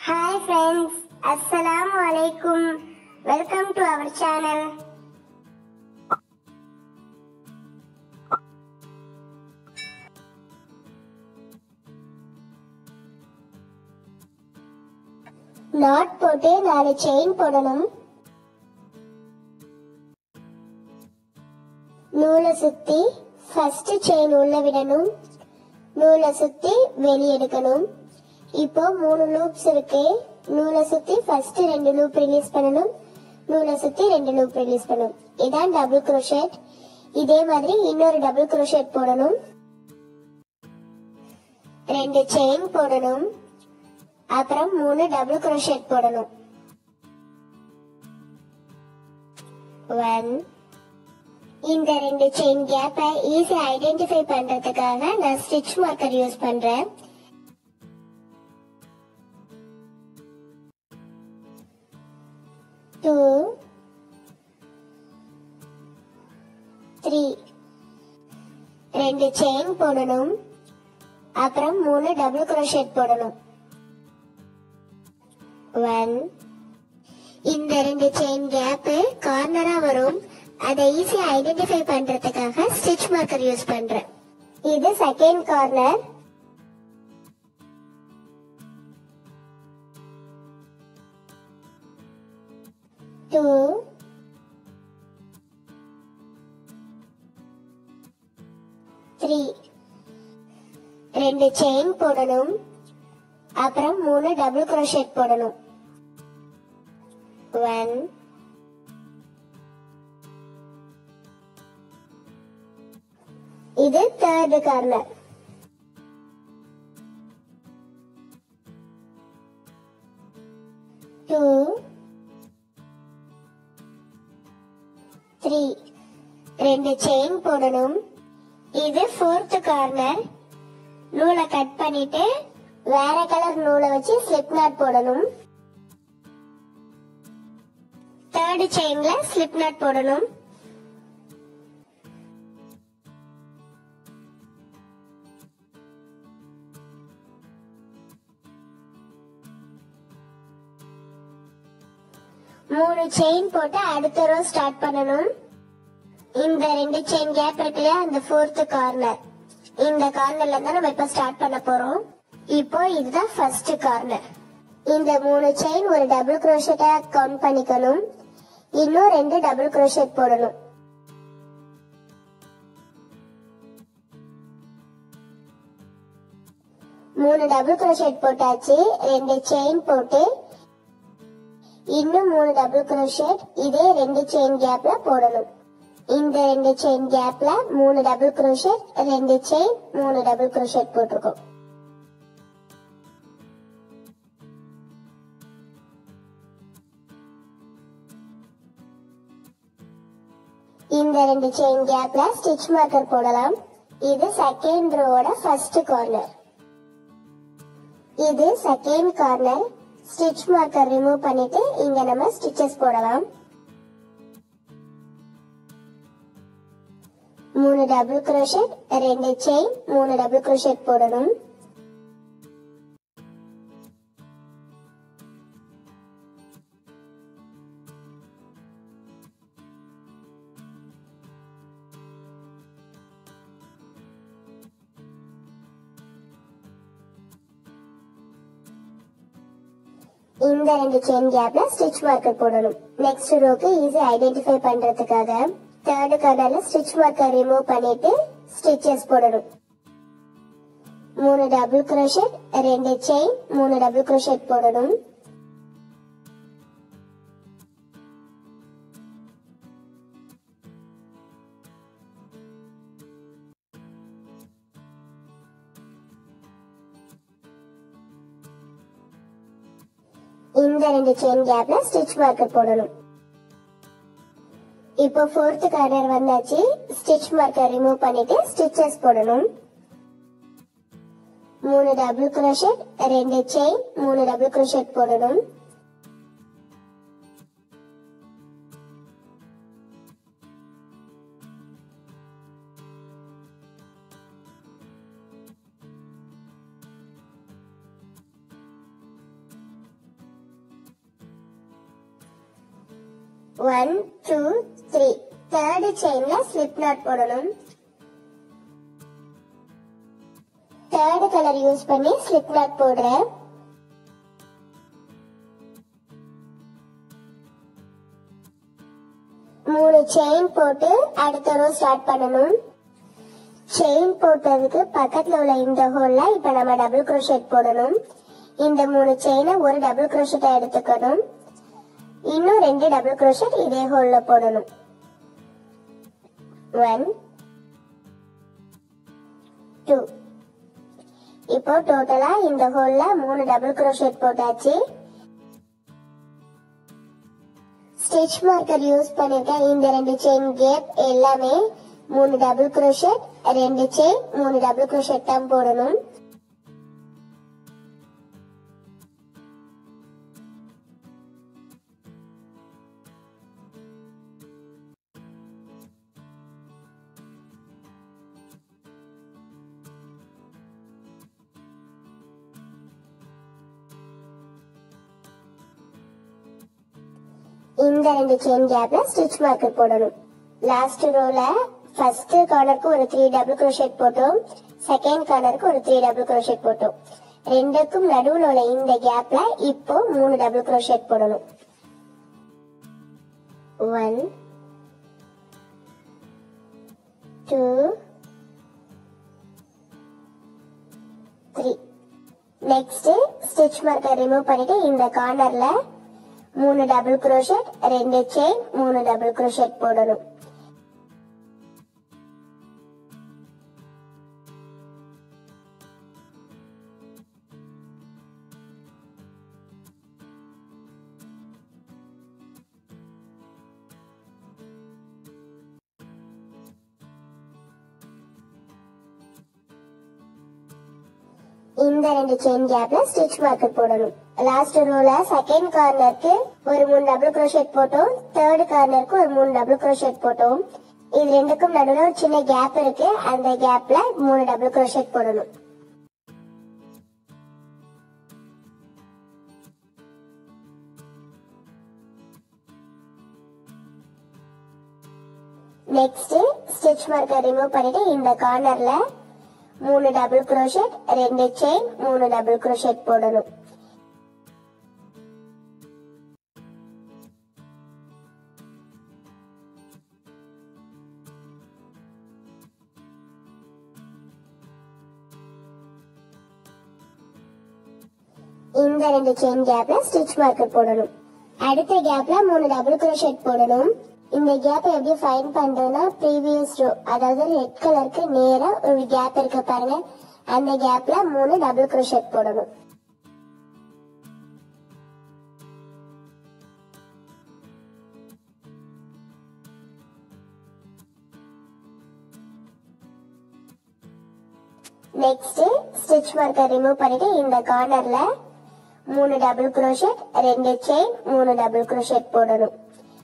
Hi friends, Assalamu alaikum. Welcome to our channel. Knot போட்டு நாலு chain போடணும் நூலை சுத்தி ஃபர்ஸ்ட் செயின் உள்ள விடணும் நூலை சுத்தி வெளிய எடுக்கணும் இப்போ மூணு லூப்ஸ் இருக்கு நூலை சுத்தி ஃபர்ஸ்ட் ரெண்டு லூப் ரிலீஸ் பண்ணணும் நூலை சுத்தி ரெண்டு லூப் ரிலீஸ் பண்ணணும் இதான் டபுள் crochet இதே மாதிரி இன்னொரு டபுள் crochet போடணும் ரெண்டு செயின் போடணும் அப்புறம் மூணு டபுள் crochet போடணும் ஒன் இந்த ரெண்டு செயின் கேப்பை ஈஸி ஐடென்டிஃபை பண்றதுக்காக நான் ஸ்டிச் மார்க்கர் யூஸ் பண்றேன் டூ த்ரீ ரெண்டு செயின் போடணும் அப்புறம் மூணு டபுள் crochet போடணும் ஒன் இந்த ரெண்டு செயின் கேப் கார்னரா வரும் அதை ஈஸியா ஐடென்டிஃபை பண்றதுக்காக ஸ்டிச் மார்க்கர் யூஸ் பண்றேன் இது செகண்ட் கார்னர் டூ த்ரீ ரெண்டு செயின் போடணும் அப்புறம் மூணு டபுள் crochet போடணும் ஒன் இது தேர்ட் கார்னர் டூ த்ரீ ரெண்டு செயின் போடணும் இது ஃபோர்த் கார்னர் நூலை கட் பண்ணிட்டு வேற கலர் நூலை வச்சு ஸ்லிப் நாட் போடணும் தேர்ட் செயின்ல ஸ்லிப் நாட் போடணும் மூணு செயின் போட்டு அடுத்த ரோ ஸ்டார்ட் பண்ணணும் இந்த ரெண்டு செயின் கேப் இருக்கு இல்லையா அந்த ஃபோர்த் கார்னர் இந்த கார்னர்ல தான் நம்ம இப்ப ஸ்டார்ட் பண்ண போறோம் இப்போ இதுதான் ஃபர்ஸ்ட் கார்னர் இந்த மூணு செயின் ஒரு டபுள் crochet கவுண்ட் பண்ணிக்கணும் இன்னும் ரெண்டு டபுள் crochet போடணும் மூணு டபுள் crochet போட்டாச்சு ரெண்டு செயின் போட்டு இன்னும் மூணு டபுள் crochet இதே ரெண்டு செயின் கேப்ல போடணும் இந்த ரெண்டு செயின் கேப்ல மூணு டபுள் crochet ரெண்டு செயின் மூணு டபுள் crochet போட்டிருக்கோம் இந்த ரெண்டு செயின் கேப்ல ஸ்டிச் மார்க்கர் போடலாம் இது செகண்ட் ரோவோட ஃபர்ஸ்ட் கார்னர் இது second corner stitch marker remove பண்ணிட்டு இங்க நம்ம ஸ்டிச்சஸ் போடலாம் மூணு டபுள் crochet ரெண்டு செயின் மூணு டபுள் crochet போடணும் இந்த ரெண்டு செயின் கேப்ல ஸ்டிச் மார்க்கர் போடணும் நெக்ஸ்ட் ரோக்கு ஈஸி ஐடென்டிஃபை பண்றதுக்காக தேர்ட் கார்னர்ல ஸ்டிச் மார்க்கர் ரிமூவ் பண்ணிட்டு ஸ்டிச்சஸ் போடணும் மூணு டபுள் crochet ரெண்டு செயின் மூணு டபுள் crochet போடணும் இந்த ரெண்டு செயின் கேப்ல ஸ்டிச் மார்க்கர் போடணும் இப்போ ஃபோர்த் கார்னர் வந்தாச்சு ஸ்டிச் மார்க்கர் ரிமூவ் பண்ணிட்டு ஸ்டிச்சஸ் போடணும் மூணு டபுள் crochet ரெண்டு செயின் மூணு டபுள் crochet போடணும் ஒன் டூ த்ரீ தேர்டு செயின்ல ஸ்லிப் நாட் போடணும் தேர்டு கலர் யூஸ் பண்ணி ஸ்லிப் நாட் போடுறேன் மூணு செயின் போட்டு அடுத்த ரோ ஸ்டார்ட் பண்ணணும் செயின் போட்டதுக்கு பக்கத்துல உள்ள இந்த ஹோல்ல இப்ப நம்ம டபுள் crochet போடணும் இந்த மூணு செயினை ஒரு டபுள் crochet எடுத்துக்கணும் இன்னும் ரெண்டு டபுள் crochet இதே ஹோல்ல போடணும் ஒன் டூ இப்போ டோட்டலா இந்த ஹோல்ல மூணு டபுள் crochet போட்டாச்சு ஸ்டிச் மார்க்கர் யூஸ் பண்ணிருக்கேன் இந்த ரெண்டு செயின் கேப் எல்லாமே மூணு டபுள் crochet ரெண்டு செயின் மூணு டபுள் crochet தான் போடணும் இந்த ரெண்டு செயின் கேப்ல ஸ்டிச் மார்க்கர் போடணும் லாஸ்ட் ரோல ஃபர்ஸ்ட் கார்னருக்கு ஒரு த்ரீ டபுள் crochet போட்டோம் செகண்ட் கார்னருக்கு ஒரு த்ரீ டபுள் crochet போட்டோம் ரெண்டுக்கும் நடுவுல உள்ள இந்த கேப்ல இப்போ மூணு டபுள் crochet போடணும் one two three next stitch marker remove பண்ணிட்டு இந்த கார்னர்ல மூணு டபுள் crochet ரெண்டு செயின் மூணு டபுள் crochet போடணும் இந்த ரெண்டு செயின் கேப்ல ஸ்டிச் மார்க்கர் போடணும் லாஸ்ட் ரோல செகண்ட் கார்னருக்கு ஒரு மூணு டபுள் crochet போட்டோம் தேர்ட் கார்னருக்கு ஒரு மூணு டபுள் crochet போட்டோம் இது ரெண்டுக்கும் நடுவுல ஒரு சின்ன கேப் இருக்கு அந்த கேப்ல மூணு டபுள் crochet போடணும் நெக்ஸ்ட் ஸ்டிச் மார்க்கர் ரிமூவ் பண்ணிட்டு இந்த கார்னர்ல மூணு டபுள் crochet ரெண்டு செயின் மூணு டபுள் crochet போடணும் இந்த ரெண்டு செயின் கேப்ல ஸ்டிச் மார்க்கர் போடணும் அடுத்த கேப்ல மூணு டபுள் crochet போடணும் இந்த கேப் எப்படி ஃபைன் பண்றதுன்னா ப்ரீவியஸ் ரோ அதாவது ரெட் கலருக்கு நேரா ஒரு கேப் இருக்கு பாருங்க அந்த கேப்ல மூணு டபுள் crochet போடணும் நெக்ஸ்ட் ஸ்டிச் மார்க்கர் ரிமூவ் பண்ணிட்டு இந்த கார்னர்ல மூணு டபுள் crochet ரெண்டு செயின் மூணு டபுள் crochet போடணும்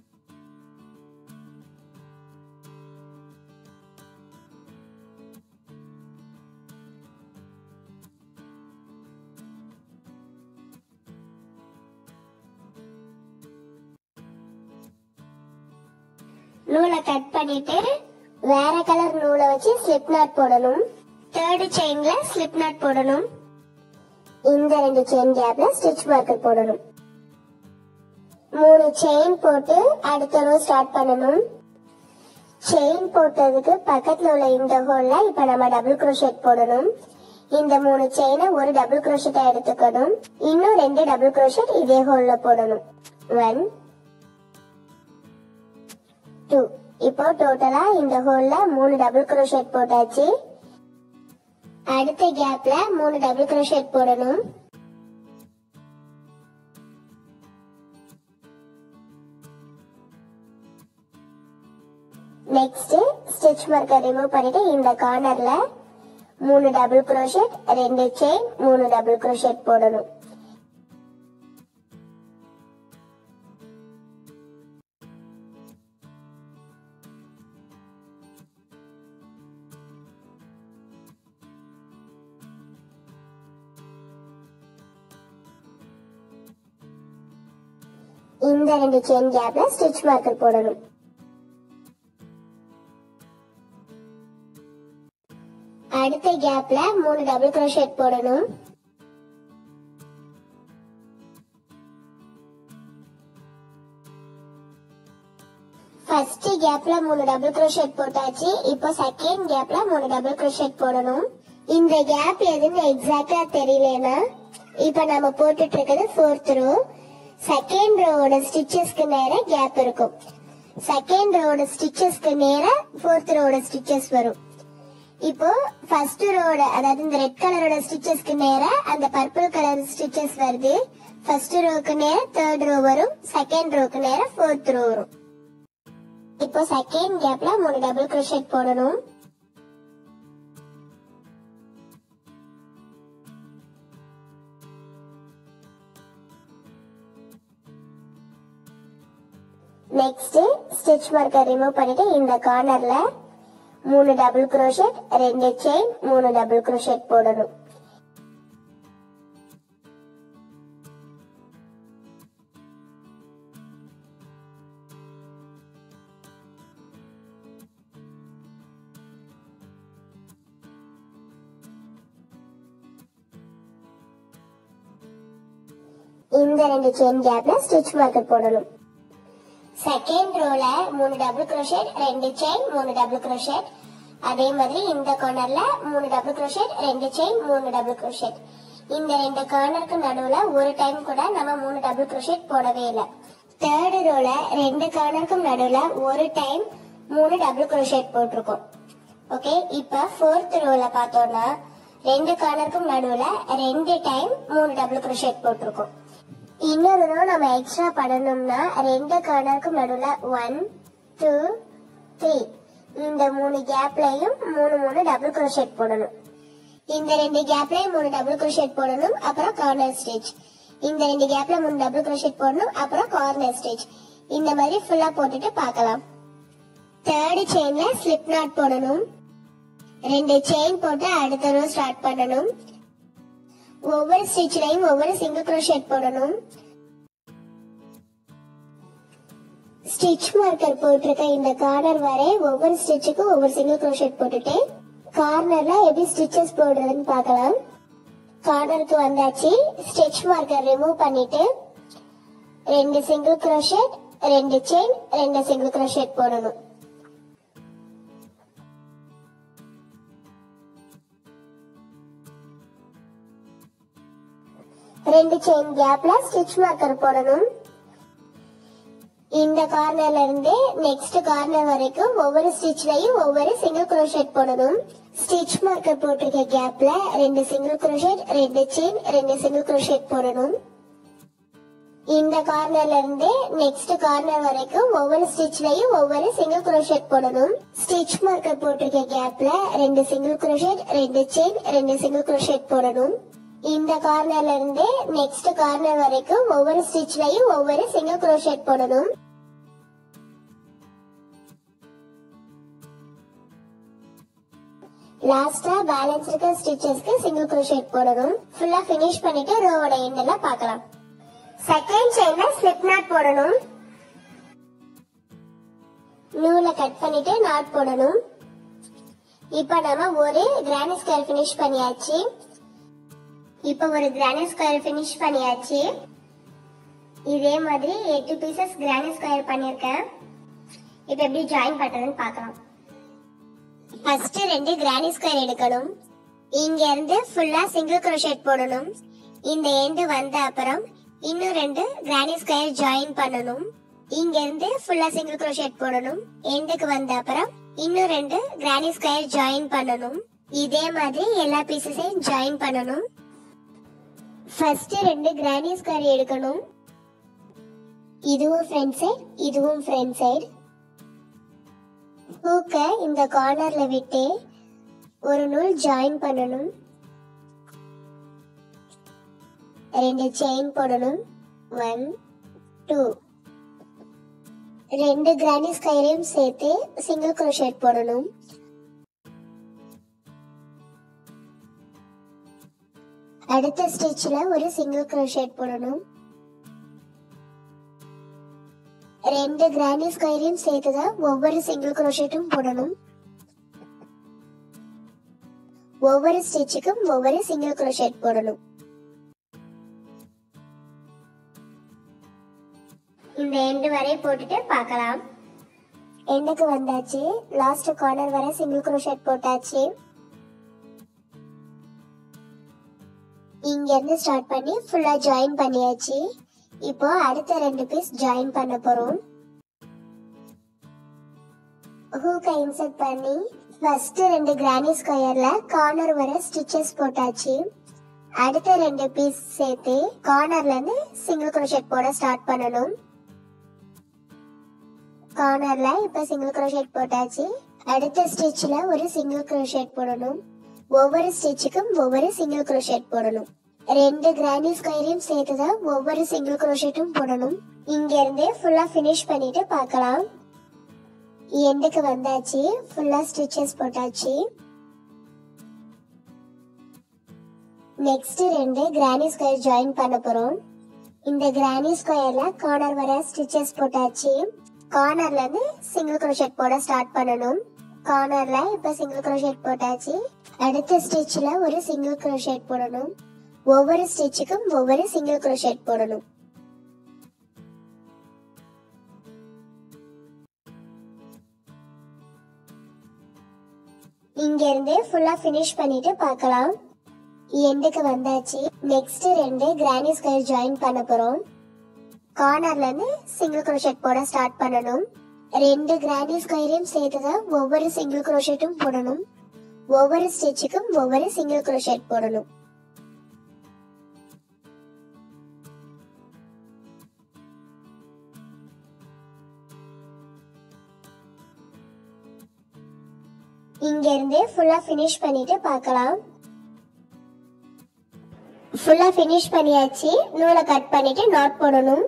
நூலை கட் பண்ணிட்டு வேற கலர் நூலை வச்சு ஸ்லிப் நாட் போடணும் தேர்ட் செயின்ல ஸ்லிப் நாட் போடணும் இந்த ரெண்டு செயின் கேப்ல ஸ்டிச் மார்க்கர் போடணும் மூணு செயின் போட்டு அடுத்த ரோ ஸ்டார்ட் பண்ணணும் செயின் போட்டதுக்கு பக்கத்துல உள்ள இந்த ஹோல்ல இப்ப நம்ம டபுள் crochet போடணும் இந்த மூணு செயினை ஒரு டபுள் crochet எடுத்துக்கணும் இன்னும் ரெண்டு டபுள் crochet இதே ஹோல்ல போடணும் ஒன் டூ இப்போ டோட்டலா இந்த ஹோல்ல மூணு டபுள் crochet போட்டாச்சு அடுத்த கேப்ல மூணு டபுள் crochet போடணும் நெக்ஸ்ட் ஸ்டிச் மார்க்கர் ரிமூவ் பண்ணிட்டு இந்த கார்னர்ல மூணு டபுள் crochet ரெண்டு செயின் மூணு டபுள் crochet போடணும் இந்த ரெண்டு செயின் கேப்ல ஸ்டிச் மார்க்கர் போடணும் அடுத்த கேப்ல மூணு டபுள் crochet போடணும் ஃபர்ஸ்ட் கேப்ல மூணு டபுள் crochet போட்டாச்சு இப்போ செகண்ட் கேப்ல மூணு டபுள் crochet போடணும் இந்த கேப் எதுன்னு எக்ஸாக்ட்டா தெரியலனா இப்போ நம்ம போட்டுட்டு இருக்கிறது ஃபோர்த் ரோ செகண்ட் ரோவோட ஸ்டிச்சஸ்க்கு நேரா கேப் இருக்கும் செகண்ட் ரோவோட ஸ்டிச்சஸ்க்கு நேரா ஃபோர்த் ரோவோட ஸ்டிச்சஸ் வரும் இப்போ ஃபர்ஸ்ட் ரோட அதாவது இந்த ரெட் கலரோட ஸ்டிச்சஸ்க்கு நேரா அந்த பர்பிள் கலர் ஸ்டிச்சஸ் வருது ஃபர்ஸ்ட் ரோக்கு நேரா தேர்ட் ரோ வரும் செகண்ட் ரோக்கு நேரா ஃபோர்த் ரோ வரும் இப்போ செகண்ட் கேப்ல மூணு டபுள் crochet போடணும் நெக்ஸ்ட் ஸ்டிச் மார்க்கர் ரிமூவ் பண்ணிட்டு இந்த கார்னர்ல மூணு டபுள் crochet ரெண்டு செயின் மூணு டபுள் crochet போடணும் இந்த ரெண்டு செயின் கேப்ல ஸ்டிச் மார்க்கர் போடணும் செகண்ட் ரோல மூணு டபுள் crochet ரெண்டு செயின் மூணு டபுள் crochet அதே மாதிரி இந்த கார்னர்ல மூணு டபுள் crochet ரெண்டு செயின் மூணு டபுள் crochet இந்த ரெண்டு கார்னருக்கு நடுவுல ஒரு டைம் கூட நம்ம மூணு டபுள் crochet போடவே இல்லை தேர்ட் ரோல ரெண்டு கார்னருக்கும் நடுவுல ஒரு டைம் மூணு டபுள் crochet போட்டிருக்கோம் ஓகே இப்ப ஃபோர்த் ரோல பார்த்தோம்னா ரெண்டு கார்னருக்கும் நடுவுல ரெண்டு டைம் மூணு டபுள் crochet போட்டிருக்கோம் இன்னொரு ரோ நம்ம எக்ஸ்ட்ரா பண்ணணும்னா ரெண்டு கார்னருக்கும் நடுவுல ஒன் டூ த்ரீ இந்த மூணு கேப்லயும் மூணு மூணு டபுள் crochet போடணும் இந்த ரெண்டு கேப்லயும் மூணு டபுள் crochet போடணும் அப்புறம் கார்னர் ஸ்டிச் இந்த ரெண்டு கேப்ல மூணு டபுள் crochet போடணும் அப்புறம் கார்னர் ஸ்டிச் இந்த மாதிரி ஃபுல்லா போட்டுட்டு பார்க்கலாம் தேர்ட் செயின்ல ஸ்லிப் நாட் போடணும் ரெண்டு செயின் போட்டு அடுத்த ரோ ஸ்டார்ட் பண்ணணும் ஒவ்வொரு ஸ்டிச்லயும் ஒவ்வொரு சிங்கிள் crochet போடணும் ஸ்டிச் மார்க்கர் போட்டிருக்க இந்த கார்னர் வரை ஒவ்வொரு ஸ்டிச்சுக்கும் ஒவ்வொரு சிங்கிள் crochet போட்டுட்டு கார்னர்ல எப்படி ஸ்டிச்சஸ் போடுறதுன்னு பார்க்கலாம் கார்னருக்கு வந்தாச்சு ஸ்டிச் மார்க்கர் ரிமூவ் பண்ணிட்டு ரெண்டு சிங்கிள் crochet ரெண்டு செயின் ரெண்டு சிங்கிள் crochet போடணும் ரெண்டு செயின் கேப்ல ஸ்டிச் மார்க்கர் போடணும் இந்த கார்னர்ல இருந்து நெக்ஸ்ட் கார்னர் வரைக்கும் ஒவ்வொரு ஸ்டிச்லயும் ஒவ்வொரு சிங்கிள் crochet போடணும் ஸ்டிச் மார்க்கர் போட்டிருக்க கேப்ல ரெண்டு சிங்கிள் crochet ரெண்டு செயின் ரெண்டு சிங்கிள் crochet போடணும் இந்த கார்னர்ல இருந்து நெக்ஸ்ட் கார்னர் வரைக்கும் ஒவ்வொரு ஸ்டிச்லயும் ஒவ்வொரு சிங்கிள் crochet போடணும் ஸ்டிச் மார்க்கர் போட்டிருக்க கேப்ல ரெண்டு சிங்கிள் crochet ரெண்டு செயின் ரெண்டு சிங்கிள் crochet போடணும் இந்த கார்னர்ல இருந்து நெக்ஸ்ட் கார்னர் வரைக்கும் ஒவ்வொரு ஸ்டிச்லயும் ஒவ்வொரு சிங்கிள் crochet போடணும் லாஸ்டா பேலன்ஸ் இருக்க ஸ்டிச்சஸ்க்கு சிங்கிள் crochet போடணும் ஃபுல்லா ஃபினிஷ் பண்ணிட்டு ரோவோட எண்ட்ல பார்க்கலாம் செகண்ட் செயின்ல ஸ்லிப் நாட் போடணும் நூலை கட் பண்ணிட்டு நாட் போடணும் இப்போ நம்ம ஒரு கிரானி ஸ்கொயர் ஃபினிஷ் பண்ணியாச்சு இப்போ ஒரு கிரானி ஸ்கொயர் ஃபினிஷ் பண்ணியாச்சு இதே மாதிரி எட்டு பீசஸ் கிரானி ஸ்கொயர் பண்ணியிருக்கேன் இப்போ எப்படி ஜாயின் பண்றதுன்னு பார்க்கலாம் ஃபர்ஸ்ட் ரெண்டு கிரானி ஸ்கொயர் எடுக்கணும் இங்க இருந்து ஃபுல்லா சிங்கிள் crochet போடணும் இந்த எண்டு வந்த அப்புறம் இன்னும் ரெண்டு கிரானி ஸ்கொயர் ஜாயின் பண்ணணும் இங்க இருந்து ஃபுல்லா சிங்கிள் crochet போடணும் எண்டுக்கு வந்த அப்புறம் இன்னும் ரெண்டு கிரானி ஸ்கொயர் ஜாயின் பண்ணணும் இதே மாதிரி எல்லா பீசஸையும் ஜாயின் பண்ணணும் ஃபர்ஸ்ட் ரெண்டு கிரானி ஸ்கொயர் எடுக்கணும் இதுவும் ஃப்ரண்ட் சைடு இதுவும் ஃப்ரண்ட் சைடு ஹூக்கை இந்த கார்னர்ல விட்டு ஒரு நூல் ஜாயின் பண்ணணும் ரெண்டு செயின் போடணும் ஒன் டூ ரெண்டு கிரானி ஸ்கொயரையும் சேர்த்து சிங்கிள் crochet போடணும் அடுத்த ஸ்டிச்ல ஒரு சிங்கிள் crochet போடணும் ரெண்டு கிரானி ஸ்கொயரையும் சேர்த்துதான் ஒவ்வொரு சிங்கிள் குரோஷேட்டும் போடணும் ஒவ்வொரு ஸ்டிச்சுக்கும் ஒவ்வொரு சிங்கிள் குரோஷேட் போடணும் இந்த எண்டு வரை போட்டுட்டு பார்க்கலாம் எண்டுக்கு வந்தாச்சு லாஸ்ட் கார்னர் வரை சிங்கிள் குரோஷேட் போட்டாச்சு இங்க இருந்து ஸ்டார்ட் பண்ணி ஃபுல்லா ஜாயின் பண்ணியாச்சு இப்போ அடுத்த ரெண்டு பீஸ் ஜாயின் பண்ண போறோம் ஹூக்கை இன்சர்ட் பண்ணி ஃபர்ஸ்ட் ரெண்டு கிரானி ஸ்கொயர்ல கார்னர் வர ஸ்டிச்சஸ் போட்டாச்சு அடுத்த ரெண்டு பீஸ் சேர்த்து கார்னர்ல இருந்து சிங்கிள் குரோஷெட் போட ஸ்டார்ட் பண்ணணும் கார்னர்ல இப்ப சிங்கிள் குரோஷெட் போட்டாச்சு அடுத்த ஸ்டிச்ல ஒரு சிங்கிள் குரோஷெட் போடணும் ஒவ்வொரு ஸ்டிச்சுக்கும் ஒவ்வொரு சிங்கிள் குரோஷெட் போடணும் ரெண்டு கிரானி ஸ்கொயரையும் சேர்த்துதான் ஒவ்வொரு சிங்கிள் குரோஷெட்டும் போடணும் இங்க இருந்தே ஃபுல்லா ஃபினிஷ் பண்ணிட்டு பார்க்கலாம் எண்டுக்கு வந்தாச்சு ஃபுல்லா ஸ்டிச்சஸ் போட்டாச்சு நெக்ஸ்ட் ரெண்டு கிரானி ஸ்கொயர் ஜாயின் பண்ண போறோம் இந்த கிரானி ஸ்கொயர்ல கார்னர் வர ஸ்டிச்சஸ் போட்டாச்சு கார்னர்ல இருந்து சிங்கிள் குரோஷெட் போட ஸ்டார்ட் பண்ணணும் கார்னர்ல இப்ப சிங்கிள் குரோஷெட் போட்டாச்சு அடுத்த ஸ்டிச்ல ஒரு சிங்கிள் குரோஷெட் போடணும் ஒவ்வொரு ஸ்டிச்சுக்கும் ஒவ்வொரு சிங்கிள் குரோஷெட் போடணும் இங்க இருந்து ஃபுல்லா ஃபினிஷ் பண்ணிட்டு பார்க்கலாம் எண்டுக்கு வந்தாச்சு நெக்ஸ்ட் ரெண்டு கிரானி ஸ்கொயர் ஜாயின் பண்ண போறோம் கார்னர்ல இருந்து சிங்கிள் குரோஷெட் போட ஸ்டார்ட் பண்ணணும் ரெண்டு கிரானி ஸ்கொயரையும் சேர்த்துதான் ஒவ்வொரு சிங்கிள் குரோஷெட்டும் போடணும் ஒவ்வொரு ஸ்டிச்சுக்கும் ஒவ்வொரு சிங்கிள் குரோஷெட் போடணும் இங்க இருந்து ஃபுல்லா ஃபினிஷ் பண்ணிட்டு பார்க்கலாம் ஃபுல்லா ஃபினிஷ் பண்ணியாச்சு நூலை கட் பண்ணிட்டு நாட் போடணும்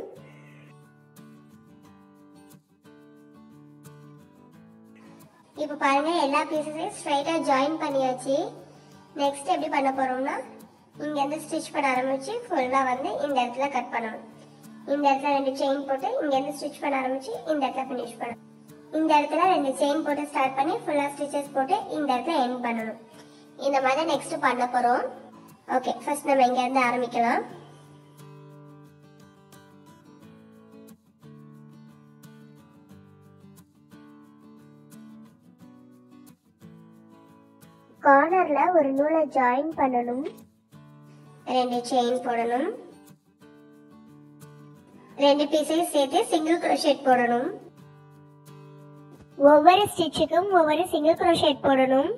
இப்போ பாருங்க எல்லா பீசஸையும் ஸ்ட்ரைட்டா ஜாயின் பண்ணியாச்சு நெக்ஸ்ட் எப்படி பண்ண போறோம்னா இங்க இருந்து ஸ்டிச் பண்ண ஆரம்பிச்சு ஃபுல்லா வந்து இந்த இடத்துல கட் பண்ணணும் இந்த இடத்துல ரெண்டு செயின் போட்டு இங்க இருந்து ஸ்டிச் பண்ண ஆரம்பிச்சு இந்த இடத்துல ஃபினிஷ் பண்ணணும் இந்த இடத்துல ரெண்டு செயின் போட்டு ஸ்டார்ட் பண்ணி ஃபுல்லா ஸ்டிச்சஸ் போட்டு இந்த இடத்துல எண்ட் பண்ணணும் இந்த மாதிரி நெக்ஸ்ட் பண்ண போறோம் ஓகே ஃபர்ஸ்ட் நம்ம இங்க இருந்து ஆரம்பிக்கலாம் கார்னர்ல ஒரு நூலை ஜாயின் பண்ணணும் ரெண்டு செயின் போடணும் ரெண்டு பீஸையும் சேர்த்து சிங்கிள் crochet போடணும் ஒவ்வொரு ஸ்டிச்சுக்கும் ஒவ்வொரு சிங்கிள் crochet போடணும்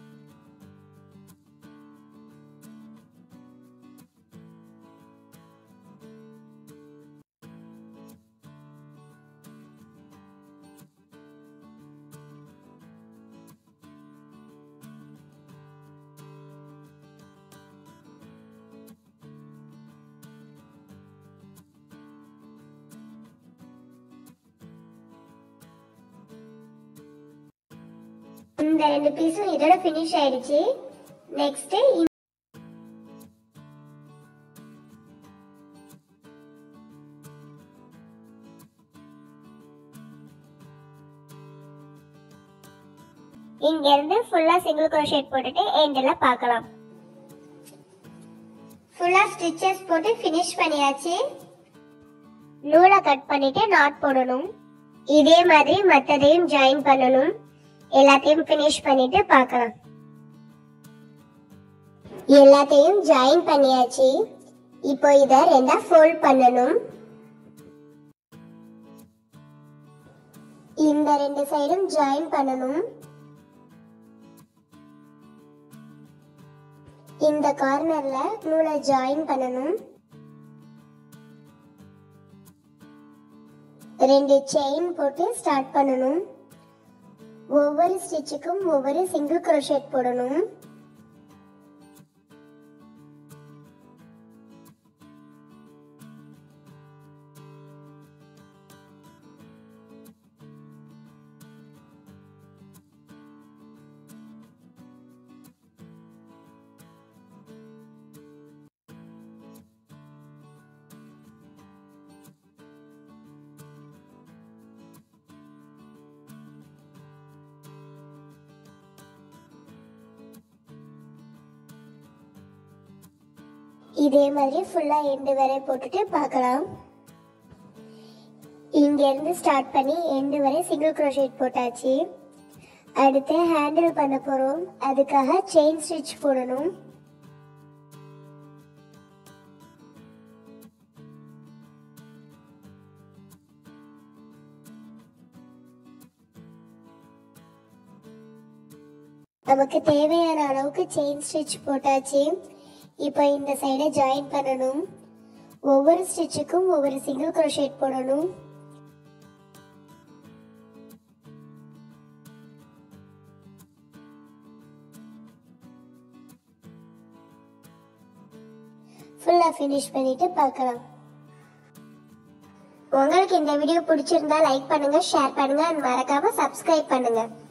இந்த ரெண்டு பீஸும் இதோட ஃபினிஷ் ஆயிடுச்சு நெக்ஸ்ட் இங்க இருந்து ஃபுல்லா சிங்கிள் crochet போட்டுட்டு எண்ட்ல பார்க்கலாம் ஃபுல்லா ஸ்டிச்சஸ் போட்டு ஃபினிஷ் பண்ணியாச்சு நூலை கட் பண்ணிட்டு நாட் போடணும் இதே மாதிரி மத்ததையும் ஜாயின் பண்ணணும் எல்லாத்தையும் ஃபினிஷ் பண்ணிட்டு பார்க்கலாம் எல்லாத்தையும் ஜாயின் பண்ணியாச்சு இப்போ இத ரெண்டா ஃபோல்ட் பண்ணணும் இந்த ரெண்டு சைடும் ஜாயின் பண்ணணும் இந்த கார்னர்ல நூலை ஜாயின் பண்ணணும் ரெண்டு செயின் போட்டு ஸ்டார்ட் பண்ணணும் ஒவ்வொரு ஸ்டிச்சுக்கும் ஒவ்வொரு சிங்கிள் crochet போடணும் இதே மாதிரி ஃபுல்லா எண்டு வரை போட்டுட்டு பார்க்கலாம் இங்க இருந்து ஸ்டார்ட் பண்ணி எண்டு வரை சிங்கிள் crochet போட்டாச்சு அடுத்து ஹேண்டில் பண்ண போறோம் அதுக்காக செயின் ஸ்டிச் போடணும் நமக்கு தேவையான அளவுக்கு செயின் ஸ்டிச் போட்டாச்சு இப்போ இந்த சைடை ஜாயின் பண்ணணும் ஒவ்வொரு ஸ்டிச்சுக்கும் ஒவ்வொரு சிங்கிள் crochet போடணும் ஃபுல்லா ஃபினிஷ் பண்ணிட்டு பார்க்கலாம் உங்களுக்கு இந்த வீடியோ பிடிச்சிருந்தா லைக் பண்ணுங்க ஷேர் பண்ணுங்க and மறக்காம சப்ஸ்கிரைப் பண்ணுங்க